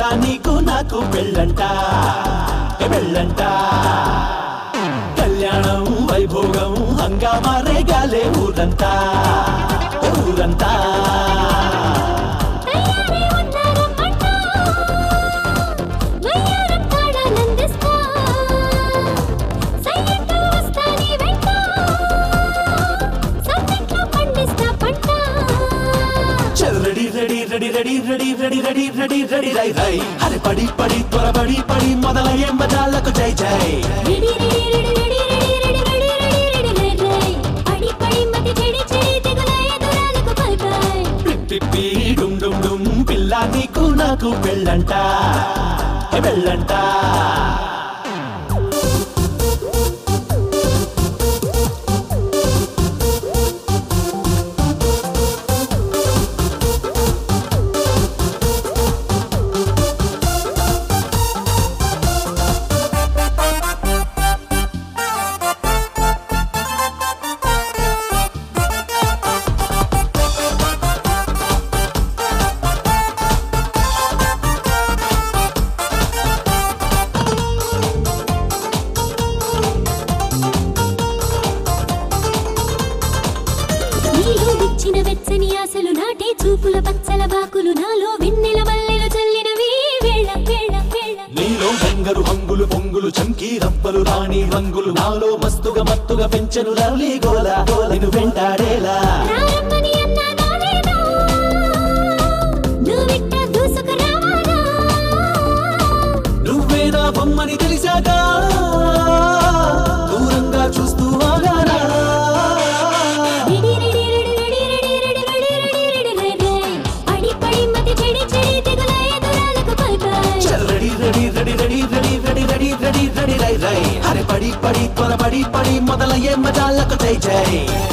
నీకు నాకు పెళ్ళంట ఏ పెళ్ళంట కళ్యాణం వైభోగం హంగామా రేగాలే ఊరంతా ఊరంతా తయారీ ఉన్నారమ్మంటా వయ్యారం తాళాలందిస్తా సయ్యంటూ వస్తా నీ వెంట సమ్మెట్లో పండిస్తా పంట చల్ ready ready ready ready ready ready ready ready ready రై రై అరే పడి పడి త్వరపడి పడి మొదలయ్యే మజాలకు జై జై ready ready ready ready ready ready ready ready ready ready రై పడి పడి మతి చెడి చెడి తెగుల ఎదురాలకు బై బై పిప్పి డుమ్ డుమ్ డుమ్ పిల్ల నీకు నాకు పెళ్ళంట ఏ పెళ్ళంట నీలో విచ్చిన వెచ్చని ఆశలు నాటే చూపుల పచ్చల బాకులు నాలో వెన్నెల మల్లెలు చల్లినవి వేళ వేళ వేళ నీలో బెంగరు హంగులు పొంగులు చంకీ రప్పలు రాణి రంగులు నాలో మస్తుగా మత్తుగా పెంచెను రవలి గోల నిన్ను వెంటాడేలా రారమ్మని అన్నా నానేనా నువ్విట్ట దూసుకు రావాలా నువ్వే నా బొమ్మని తెలిసాక దూరంగా చూస్తూ ఆగానా ready ready ready ready ready ready ready ready ready ready పడి పడి మతి చెడి చెడి తెగుల ఎదురాలకు బై బై చల్ ready ready ready ready ready ready ready ready ready రై రై అరే పడి పడి త్వరపడి పడి మొదలయ్యే మజాలకు జై జై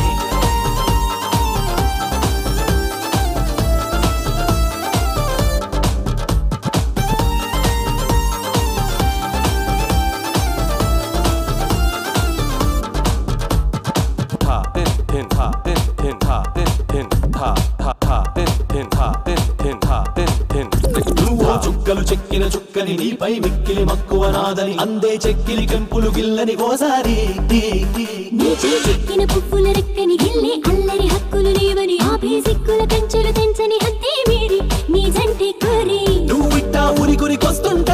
ta tin tin ta tin tin ta tin tin ta ta ta tin tin ta tin tin ta tin tin నువ్వు చుక్కలు చెక్కిన చుక్కని నీపై మిక్కిలి మక్కువ నాదని అందే చెక్కిలి కెంపులు గిల్లని ఓసారి నీ చెక్కిన పువ్వుల రెక్కని గిల్లే అల్లరి హక్కులు లేవని ఆపే సిక్కుల కంచెలు తెంచని హద్దే మీరి నీ జంటే కోరి నువ్వు ఇట్టా ఉరి కురికొస్తుంటే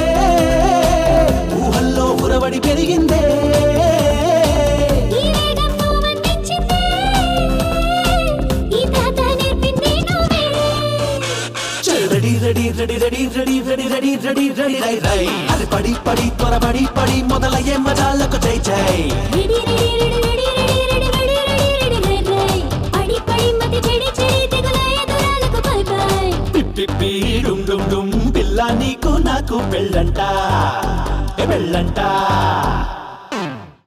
ఊహల్లో ఉరవడి పెరిగిందే ఈ వేగం నువ్వు అందించిందే ఈ తాత నేర్పింది నువ్వే చల్ ready ready ready ready ready ready ready ready ready రై రై అది పడి పడి త్వరపడి పడి మొదలయ్యే మజాలకు జై జై ready ready ready ready ready ready ready ready ready ready పడి పడి మతి చెడి చెడి తెగుల ఎదురాలకు బై బై పిప్పి డుమ్ డుమ్ డుమ్ పిల్ల నీకు నాకు పెళ్ళంట ఏ పెళ్ళంట